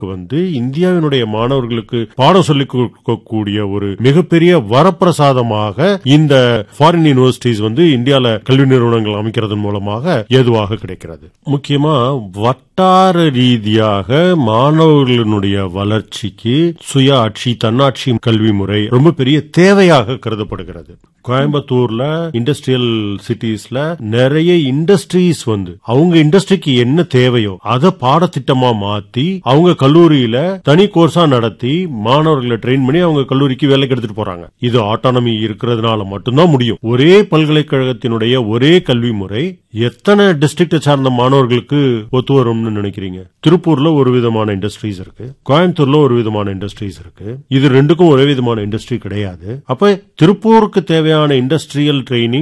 வந்து இந்தியாவினுடைய மாணவர்களுக்கு பாடம் சொல்லிக் கொடுக்கக்கூடிய ஒரு மிகப்பெரிய வரப்பிரசாதமாக இந்த ஃபாரின் யூனிவர்சிட்டிஸ் வந்து இந்தியால கல்வி நிறுவனங்கள் அமைக்கிறதன் மூலமாக ஏதுவாக கிடைக்கிறது முக்கியமா வட்டார ரீதியாக மாணவர்களுடைய வளர்ச்சிக்கு சுய ஆட்சி தன்னாட்சி கல்வி முறை ரொம்ப பெரிய தேவையாக கருதப்படுகிறது கோயம்புத்தூர்ல இண்டஸ்ட்ரியல் சிட்டிஸ்ல நிறைய இண்டஸ்ட்ரீஸ் வந்து அவங்க இண்டஸ்ட்ரிக்கு என்ன தேவையோ அதை பாடத்திட்டமா மாத்தி அவங்க கல்லூரியில தனி கோர்ஸா நடத்தி மாணவர்களை ட்ரெயின் பண்ணி அவங்க கல்லூரிக்கு வேலைக்கு எடுத்துட்டு போறாங்க இது ஆட்டானமி இருக்கிறதுனால மட்டும்தான் முடியும் ஒரே பல்கலைக்கழகத்தினுடைய ஒரே கல்வி முறை எத்தனை டிஸ்ட்ரிக்ட சார்ந்த மாணவர்களுக்கு ஒத்து வரும்னு நினைக்கிறீங்க திருப்பூர்ல ஒரு விதமான இண்டஸ்ட்ரீஸ் இருக்கு கோயம்புத்தூர்ல ஒரு விதமான இண்டஸ்ட்ரீஸ் இருக்கு இது ரெண்டுக்கும் ஒரே விதமான இண்டஸ்ட்ரி கிடையாது அப்ப திருப்பூருக்கு தேவையான இண்டஸ்ட்ரியல் ட்ரைனிங்